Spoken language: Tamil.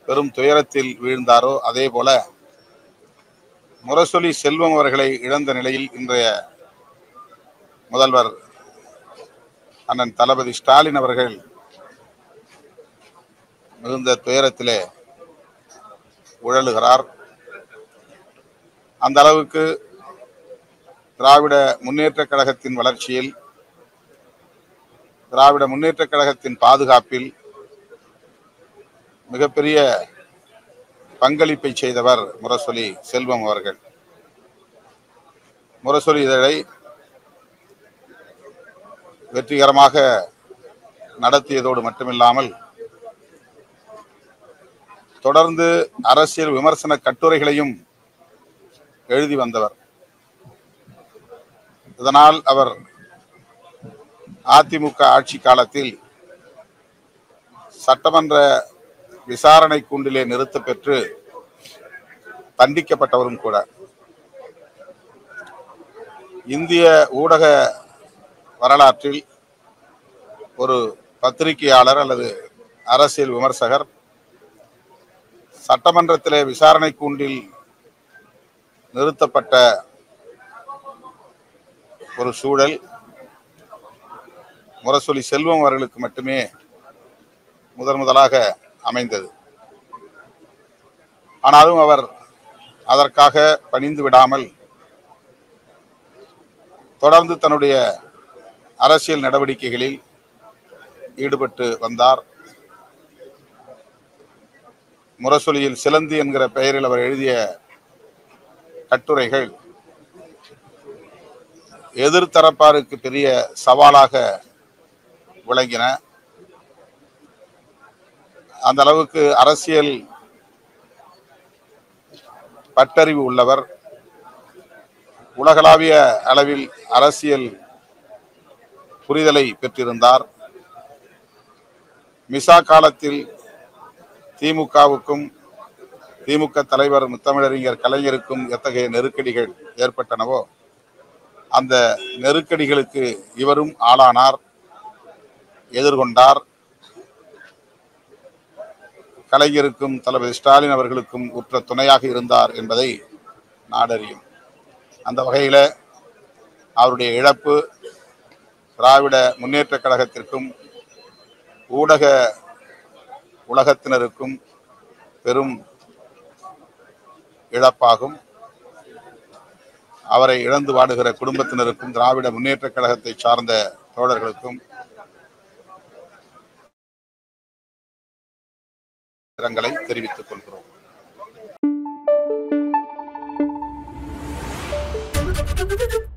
பெரும் துயரத்தில் வீழ்ந்தாரோ அதே போல முரசொலி செல்வம் அவர்களை இழந்த நிலையில் இன்றைய முதல்வர் அண்ணன் தளபதி ஸ்டாலின் அவர்கள் மிகுந்த துயரத்திலே உழலுகிறார் அந்த அளவுக்கு திராவிட முன்னேற்ற கழகத்தின் வளர்ச்சியில் திராவிட முன்னேற்ற கழகத்தின் பாதுகாப்பில் மிகப்பெரிய பங்களிப்பை செய்தவர் முரசொலி செல்வம் அவர்கள் முரசொலி இதழை வெற்றிகரமாக நடத்தியதோடு மட்டுமில்லாமல் தொடர்ந்து அரசியல் விமர்சன கட்டுரைகளையும் எழுதி வந்தவர் இதனால் அவர் அதிமுக ஆட்சி காலத்தில் சட்டமன்ற விசாரணை கூண்டிலே நிறுத்த பெற்று தண்டிக்கப்பட்டவரும் கூட இந்திய ஊடக வரலாற்றில் ஒரு பத்திரிகையாளர் அல்லது அரசியல் விமர்சகர் சட்டமன்றத்திலே விசாரணை கூண்டில் நிறுத்தப்பட்ட ஒரு சூழல் முரசொலி செல்வம் அவர்களுக்கு மட்டுமே முதன் முதலாக அமைந்தது ஆனாலும் அவர் அதற்காக பணிந்து விடாமல் தொடர்ந்து தன்னுடைய அரசியல் நடவடிக்கைகளில் ஈடுபட்டு வந்தார் முரசொலியில் சிலந்தி என்கிற பெயரில் அவர் எழுதிய கட்டுரைகள் எதிர்த்தரப்பாருக்கு பெரிய சவாலாக விளங்கின அந்த அளவுக்கு அரசியல் பட்டறிவு உள்ளவர் உலகளாவிய அளவில் அரசியல் புரிதலை பெற்றிருந்தார் மிசா காலத்தில் திமுகவுக்கும் திமுக தலைவர் முத்தமிழறிஞர் கலைஞருக்கும் எத்தகைய நெருக்கடிகள் ஏற்பட்டனவோ அந்த நெருக்கடிகளுக்கு இவரும் ஆளானார் எதிர்கொண்டார் கலைஞருக்கும் தளபதி ஸ்டாலின் அவர்களுக்கும் உற்ற துணையாக இருந்தார் என்பதை நாடறியும் அந்த வகையில அவருடைய இழப்பு திராவிட முன்னேற்ற கழகத்திற்கும் ஊடக உலகத்தினருக்கும் பெரும் இழப்பாகும் அவரை இழந்து வாடுகிற குடும்பத்தினருக்கும் திராவிட முன்னேற்ற கழகத்தை சார்ந்த தோழர்களுக்கும் இரங்கலை தெரிவித்துக் கொள்கிறோம் Thank you.